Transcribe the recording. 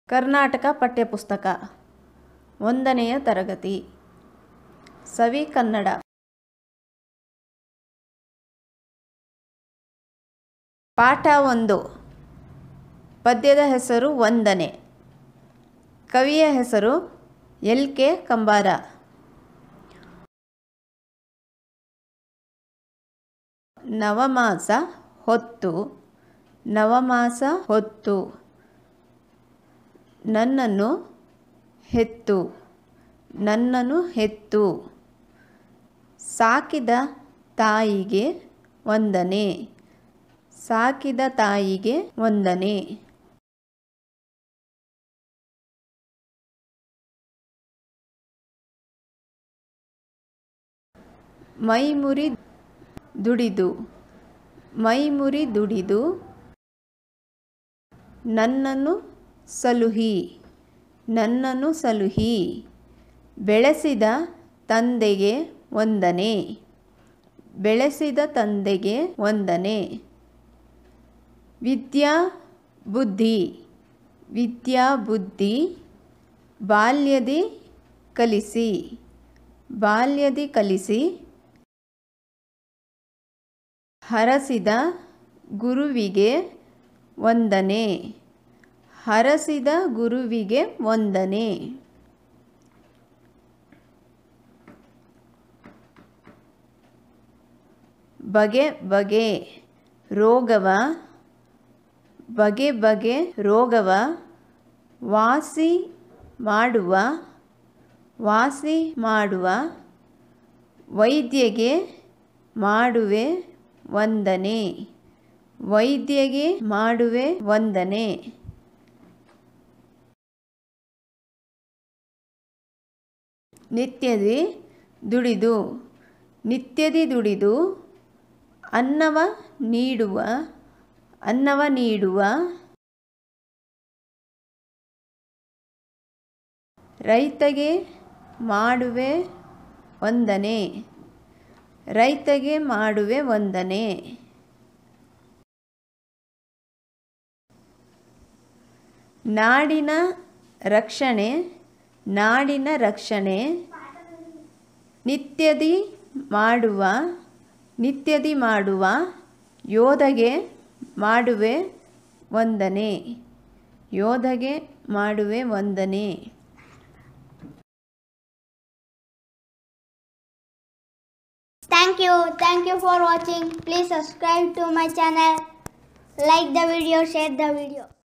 ಕರ್ನಾಟಕ ಪಠ್ಯಪುಸ್ತಕ ಒಂದನೆಯ ತರಗತಿ ಸವಿ ಕನ್ನಡ ಪಾಠ ಒಂದು ಪದ್ಯದ ಹೆಸರು ವಂದನೆ ಕವಿಯ ಹೆಸರು ಎಲ್ ಕೆ ಕಂಬಾರ ನವಮಾಸ ಹೊತ್ತು ನವಮಾಸ ಹೊತ್ತು ನನ್ನನ್ನು ಹೆತ್ತು ನನ್ನನ್ನು ಹೆತ್ತು ಸಾಕಿದ ತಾಯಿಗೆ ವಂದನೆ ಸಾಕಿದ ತಾಯಿಗೆ ವಂದನೆ ಮೈಮುರಿ ದುಡಿದು ಮೈಮುರಿ ದುಡಿದು ನನ್ನನ್ನು ಸಲುಹಿ ನನ್ನನ್ನು ಸಲುಹಿ ಬೆಳೆಸಿದ ತಂದೆಗೆ ವಂದನೆ ಬೆಳೆಸಿದ ತಂದೆಗೆ ವಂದನೆ ವಿದ್ಯಾ ಬುದ್ಧಿ ವಿದ್ಯಾ ಬುದ್ಧಿ ಬಾಲ್ಯದಿ ಕಲಿಸಿ ಬಾಲ್ಯದಿ ಕಲಿಸಿ ಹರಸಿದ ಗುರುವಿಗೆ ವಂದನೆ ಹರಸಿದ ಗುರುವಿಗೆ ವಂದನೆ ಬಗೆ ಬಗೆ ರೋಗವ ಬಗೆ ಬಗೆ ರೋಗವ ವಾಸಿ ಮಾಡುವ ವಾಸಿ ಮಾಡುವ ವೈದ್ಯಗೆ ಮಾಡುವೆ ವಂದನೆ ವೈದ್ಯಗೆ ಮಾಡುವೆ ವಂದನೆ ನಿತ್ಯದಿ ದುಡಿದು ನಿತ್ಯದಿ ದುಡಿದು ಅನ್ನವ ನೀಡುವ ಅನ್ನವ ನೀಡುವ ರೈತಗೆ ಮಾಡುವೆ ವಂದನೆ ರೈತಗೆ ಮಾಡುವೆ ವಂದನೆ ನಾಡಿನ ರಕ್ಷಣೆ ನಾಡಿನ ರಕ್ಷಣೆ ನಿತ್ಯದಿ ಮಾಡುವ ನಿತ್ಯದಿ ಮಾಡುವ ಯೋಧಗೆ ಮಾಡುವೆ ವಂದನೆ ಯೋಧಗೆ ಮಾಡುವೆ ವಂದನೆ Thank you. Thank you for watching. Please subscribe to my channel. Like the video, share the video.